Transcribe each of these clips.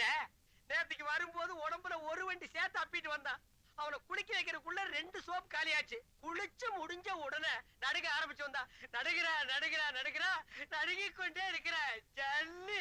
நேத்துக்கு வரும்போது உடம்புல ஒரு வண்டி சேர்த்து அப்பிட்டு வந்தான் அவனை குளிக்க வைக்கிறதுக்குள்ள ரெண்டு சோப் காலியாச்சு குளிச்சு முடிஞ்ச உடனே நடுக ஆரம்பிச்சு வந்தா நடுகிறா நடுகிறா நடுகிறா நடுங்கிக் கொண்டே இருக்கிற ஜல்லு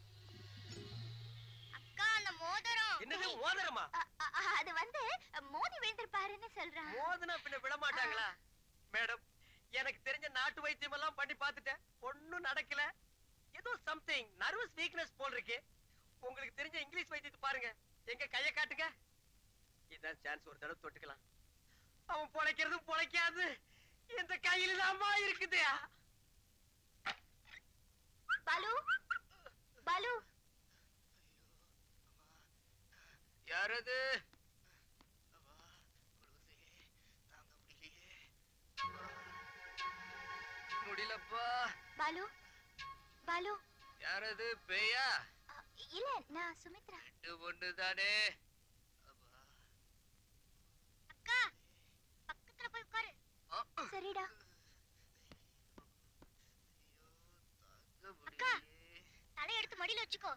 அக்கா அந்த மோதிரம் என்னது மோதிரமா அ- அ- அது வந்து மோதி விழுந்திருப்பாருன்னு சொல்றான் மோதினா பின்ன விட மாட்டாங்களா மேடம் எனக்கு தெரிஞ்ச நாட்டு வைத்தியம் எல்லாம் பண்ணி பார்த்துட்டேன் ஒண்ணும் நடக்கல ஏதோ சம்திங் நர்வஸ் வீக்னஸ் போல் இருக்கு உங்களுக்கு தெரிஞ்ச இங்கிலீஷ் வைத்தியத்தை பாருங்க எங்க கைய காட்டுங்க இதான் சான்ஸ் ஒரு தடவை தொட்டுக்கலாம் அவன் பொழைக்கிறதும் பொழைக்காது இந்த கையில தான்மா இருக்குது பாலு பாலு யாரது முடியலப்பா பாலு பாலு யாரது பேயா அ, இல்ல நான் சுமித்ரா ரெண்டு பொண்ணு தானே அக்கா பக்கத்துல போய் உட்காரு சரிடா அக்கா தலை எடுத்து மடியில வச்சுக்கோ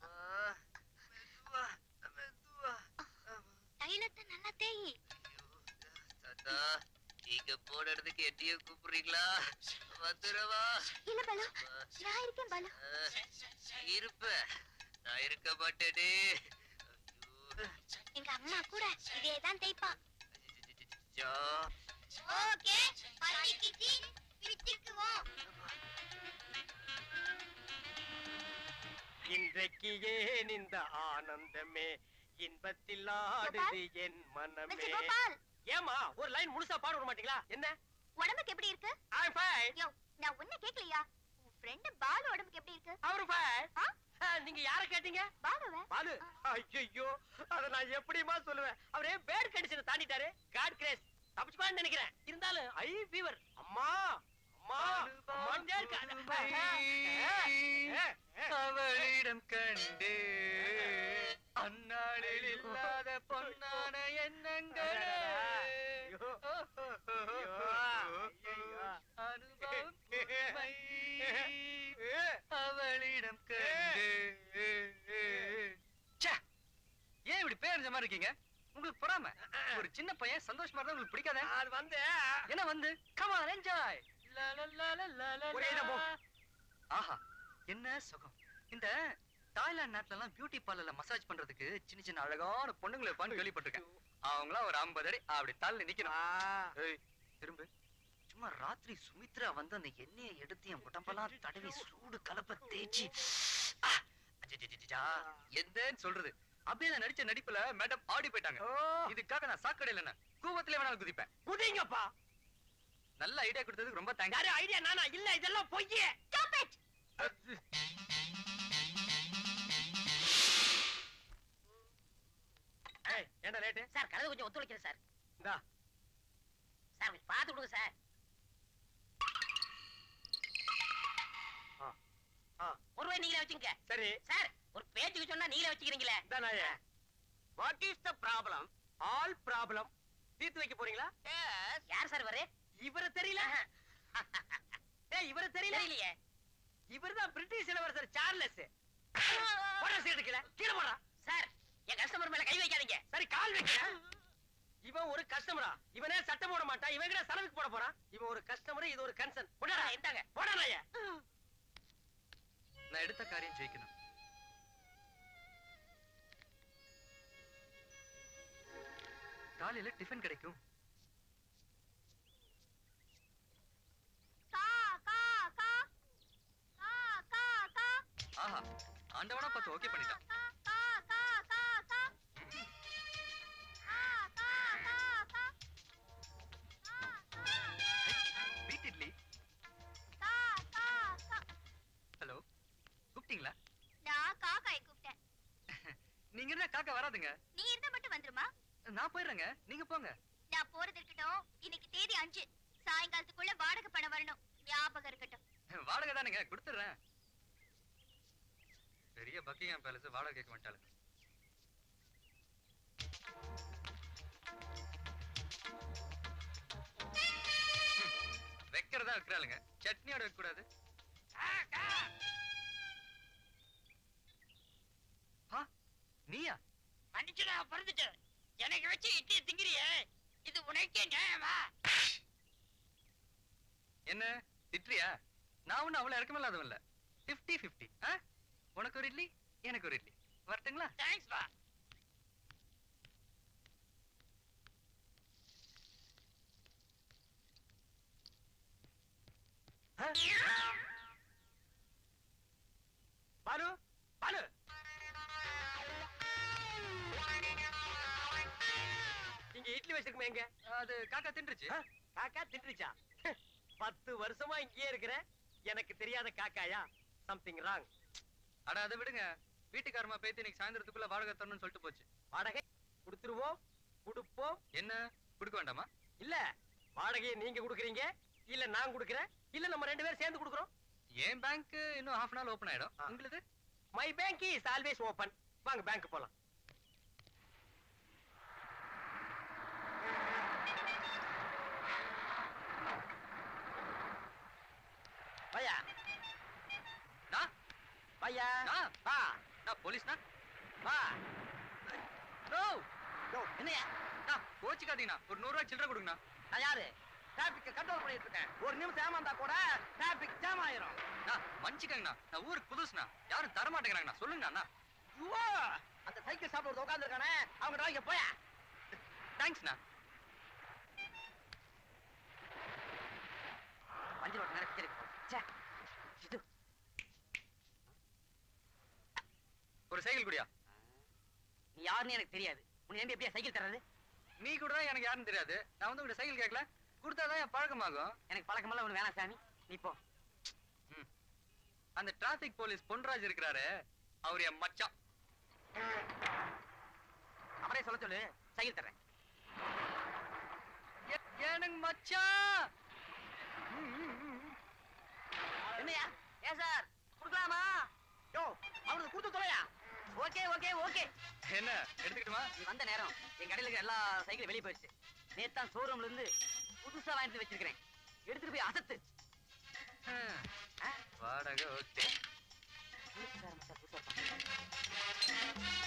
தைலத்தை நல்லா தேயி தாத்தா நீங்க போன இடத்துக்கு எட்டிய கூப்பிடுறீங்களா வந்துடவா இல்ல பாலு நான் இருக்கேன் பாலு இருப்ப நான் இருக்க மாட்டேனே எங்க அம்மா கூட இதேதான் தேய்ப்பா ஐயோ. ஓகே பள்ளிக்கு பிரிச்சுக்குவோம் இன்றைக்கு ஏன் இந்த ஆனந்தமே இன்பத்தில் ஆடுது என் மனமே மிஸ்டர் கோபால் ஏமா ஒரு லைன் முழுசா பாட விட மாட்டீங்களா என்ன உடம்புக்கு எப்படி இருக்கு I'm fine. யோ நான் உன்ன கேக்கலையா உன் ஃப்ரெண்ட் பாலு உடம்புக்கு எப்படி இருக்கு அவரு fine. ஆ? ஆ, நீங்க யார கேட்டீங்க பாலுவ பாலு ஐயோ அத நான் எப்படிமா சொல்லுவேன் அவரே பேட் கண்டிஷனை தாண்டிட்டாரு காட் கிரேஸ் தப்பிச்சுப்பான்னு நினைக்கிறேன் இருந்தாலும் ஐ ஃபீவர் அம்மா அம்மா அம்மாண்டே இருக்கா. ஆ, ஆ, ஆ. அவளிடம் கண்டு அந்நாளில் இல்லாத பொன்னான எண்ணங்கள் ஐயோ. ஐயோ. அனுபவம் புதுமை. அவளிடம் கண்டு ச்சே, ஏன் இப்படி பேரஞ்ச மாதிரி இருக்கீங்க உங்களுக்கு பொறாம ஒரு சின்ன பையன் சந்தோஷமா இருந்தா உங்களுக்கு பிடிக்காத அது வந்து என்ன வந்து கமான் என்ஜாய் ஒரே இடம் போ. ஆஹா என்ன சுகம் இந்த தாய்லாந்து நாட்டுல எல்லாம் பியூட்டி பார்லர்ல மசாஜ் பண்றதுக்கு சின்ன சின்ன அழகான பொண்ணுங்களை இருப்பான்னு கேள்விப்பட்டிருக்கேன் அவங்களாம் ஒரு ஐம்பது அடி அப்படி தள்ளி நிக்கணும் ஏய், திரும்பு சும்மா ராத்திரி சுமித்ரா வந்து அந்த எண்ணெயை எடுத்து என் உடம்பெல்லாம் தடவி சூடு கலப்ப தேய்ச்சி ஆ, அச்சச்சச்சச்சா, எந்தன்னு சொல்றது அப்படியே நான் நடிச்ச நடிப்புல மேடம் ஆடி போயிட்டாங்க ஓ. இதுக்காக நான் சாக்கடையில என்ன கூவத்திலே வேணாலும் குதிப்பேன் குதிங்கப்பா நல்ல ஐடியா கொடுத்ததுக்கு ரொம்ப தேங்க்ஸ் யாரு ஐடியா நானா இல்ல இதெல்லாம் பொய்யே ஸ்டாப் இட் ஏய் ஏன்டா லேட்டு சார் கலந்து கொஞ்சம் ஒத்துழைக்கிறேன் சார் இந்தா சார் கொஞ்சம் பார்த்து கொடுங்க சார் ஆ ஆ ஒரு ரூபாய் நீங்களே வச்சுங்க சரி சார் ஒரு பேச்சுக்கு சொன்னா நீங்களே வச்சுக்கிறீங்களே இந்தா நாயே what is the problem all problem தீர்த்து வைக்க போறீங்களா யார் சார் வரு இவரை தெரியல ஏய் இவரை தெரியல தெரியலையே இவர்தான் பிரிட்டிஷ் இளவரசர் சார்லஸ் போடா சீட்டுக்கல கீழே போடா சார் என் கஸ்டமர் மேல கை வைக்காதீங்க சரி கால் வைக்க இவன் ஒரு கஸ்டமரா இவனே சட்டம் போட மாட்டான் இவன் கூட செலவுக்கு போட போறான் இவன் ஒரு கஸ்டமர் இது ஒரு கன்சர்ன் போடா ஆ, இந்தாங்க. போடா நாயே நான் எடுத்த காரியம் ஜெயிக்கணும் காலையில டிஃபன் கிடைக்கும் கா கா கா கா கா கா ஆஹா ஆண்டவனா பார்த்து ஓகே பண்ணிட்டான் கா கா கா கா கா கா கா கா கா வீட் இட்லி கா கா கா ஹலோ கூப்பிட்டீங்களா நான் காக்காய் கூப்பிட்டேன் நீங்க இருந்தா காக்கா வராதுங்க நீ இருந்தா மட்டும் வந்துருமா நான் போயிடுறேங்க நீங்க போங்க நான் போறது இருக்கட்டும் இன்னைக்கு தேதி அஞ்சு சாயங்காலத்துக்குள்ள வாடகை பணம் வரணும் ஞாபகம் இருக்கட்டும் வாடகை தானுங்க கொடுத்துடுறேன் பெரிய பக்கிங்ஹாம் பேலஸ் வாடகை கேட்க மாட்டாளு வைக்கிறதா வைக்கிறாளுங்க சட்னியோட வைக்க கூடாது ஆ, நீயா மன்னிச்சுடா பிறந்துட்டு எனக்கு வச்சு இட்லி திங்கிறியே இது உனக்கே நியாயமா என்ன திட்டுறியா நான் ஒன்னும் அவ்வளவு இறக்கமில்லாதவன் இல்ல பிப்டி பிப்டி உனக்கு ஒரு இட்லி எனக்கு ஒரு இட்லி வரட்டுங்களா தேங்க்ஸ் பா பாலு பாலு இங்க இட்லி வச்சிருக்குமே எங்க அது காக்கா தின்றுச்சு ஆ, காக்கா தின்றுச்சா பத்து வருஷமா இங்கேயே இருக்கிற எனக்கு தெரியாத காக்காயா சம்திங் ராங் அட அதை விடுங்க வீட்டுக்காரமா பேத்தி இன்னைக்கு சாயந்தரத்துக்குள்ள வாடகை தரணும்னு சொல்லிட்டு போச்சு வாடகை கொடுத்துருவோம் கொடுப்போம் என்ன கொடுக்க வேண்டாமா இல்ல வாடகையை நீங்க கொடுக்குறீங்க இல்ல நான் கொடுக்குறேன் இல்ல நம்ம ரெண்டு பேரும் சேர்ந்து கொடுக்குறோம் என் பேங்க் இன்னும் ஹாஃப் அன் ஹவர் ஓபன் ஆயிடும் ஆ. உங்களுக்கு my bank is always open வாங்க பேங்க் போலாம் பையா நான் பையா நான் வா நான் போலீஸ்னா வா நோ யோ, என்னையா நான் கோச்சிக்காதீங்கண்ணா ஒரு நூறு ரூபாய் சில்லறை கொடுங்கண்ணா நான் யாரு டிராபிக் கண்ட்ரோல் பண்ணிட்டு இருக்கேன் ஒரு நிமிஷம் ஏமாந்தா கூட டிராபிக் ஜாம் ஆயிரும் நான் மன்னிச்சுக்கங்கண்ணா நான் ஊருக்கு புதுசுண்ணா யாரும் தர மாட்டேங்கிறாங்கண்ணா சொல்லுங்கண்ணா ஐயோ, அந்த சைக்கிள் ஷாப்ல ஒரு உட்காந்துருக்கானே அவங்க டிராவிங்க போயா தேங்க்ஸ்ண்ணா வண்டி ரோட்டு நேரம் பிச்சை ச்சே இது ஒரு சைக்கிள் குடியா நீ யாருன்னு எனக்கு தெரியாது உன்னை நம்பி எப்படியா சைக்கிள் தர்றது நீ கூட தான் எனக்கு யாருன்னு தெரியாது நான் வந்து உங்கள்ட்ட சைக்கிள் கேட்கல கொடுத்தாதான் என் பழக்கமாகும் எனக்கு பழக்கமெல்லாம் ஒண்ணு வேணாம் சாமி நீ போ அந்த டிராபிக் போலீஸ் பொன்ராஜ் இருக்கிறாரு அவர் என் மச்சான் அவரே சொல்ல சொல்லு சைக்கிள் தர்றேன் எ- எனக்கு மச்சான் என்னையா ஏன் சார் கொடுக்கலாமா யோ அவனுக்கு கொடுத்து தொலையா ஓகே ஓகே ஓகே என்ன எடுத்துக்கிட்டுமா நீ வந்த நேரம் என் கடையில இருக்கிற எல்லா சைக்கிளும் வெளியே போயிடுச்சு நேத்தான் ஷோரூம்ல இருந்து புதுசா வாங்கிட்டு வச்சிருக்கிறேன் எடுத்துட்டு போய் அசத்து ஆ? வாடகை ஓகே புதுசா ஆரம்பிச்சா புதுசா இருப்பான்.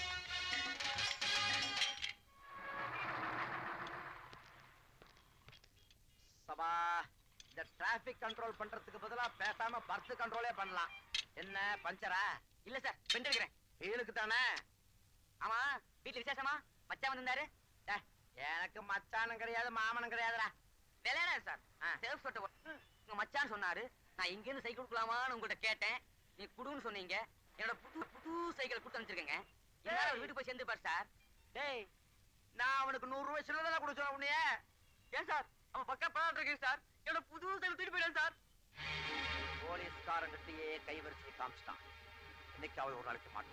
சபா இந்த டிராபிக் கண்ட்ரோல் பண்றதுக்கு பதிலா பேசாம பர்த் கண்ட்ரோலே பண்ணலாம் என்ன பஞ்சரா இல்ல சார் பெண்ட் இருக்கிறேன் வீலுக்கு தானே ஆமா வீட்டுல விசேஷமா மச்சான் வந்திருந்தாரு டேய், எனக்கு மச்சானும் கிடையாது மாமனும் கிடையாதுடா விளையாடாது சார் சேஃப் சொட்ட உங்க மச்சான் சொன்னாரு நான் இங்க இருந்து சைக்கிள் கொடுக்கலாமான்னு உங்கள்ட்ட கேட்டேன் நீ குடுன்னு சொன்னீங்க என்னோட புது புது சைக்கிள் கொடுத்து அனுப்பிச்சிருக்கேங்க எல்லாரும் அவர் வீட்டுக்கு போய் சேர்ந்துப்பார் சார் டேய் நான் அவனுக்கு நூறு ரூபாய் சில்லறை கொடுக்க சொல்ல உன்னைய ஏன் சார் அவன் பக்கம் பணம் இருக்கேன் சார் என்னோட புது சைக்கிள் தூக்கி போயிட்டேன் சார் போலீஸ்காரங்கிட்டயே கைவரிசை காமிச்சிட்டான் இன்னைக்கு அவள் ஒரு நாளைக்கு மாட்டோம்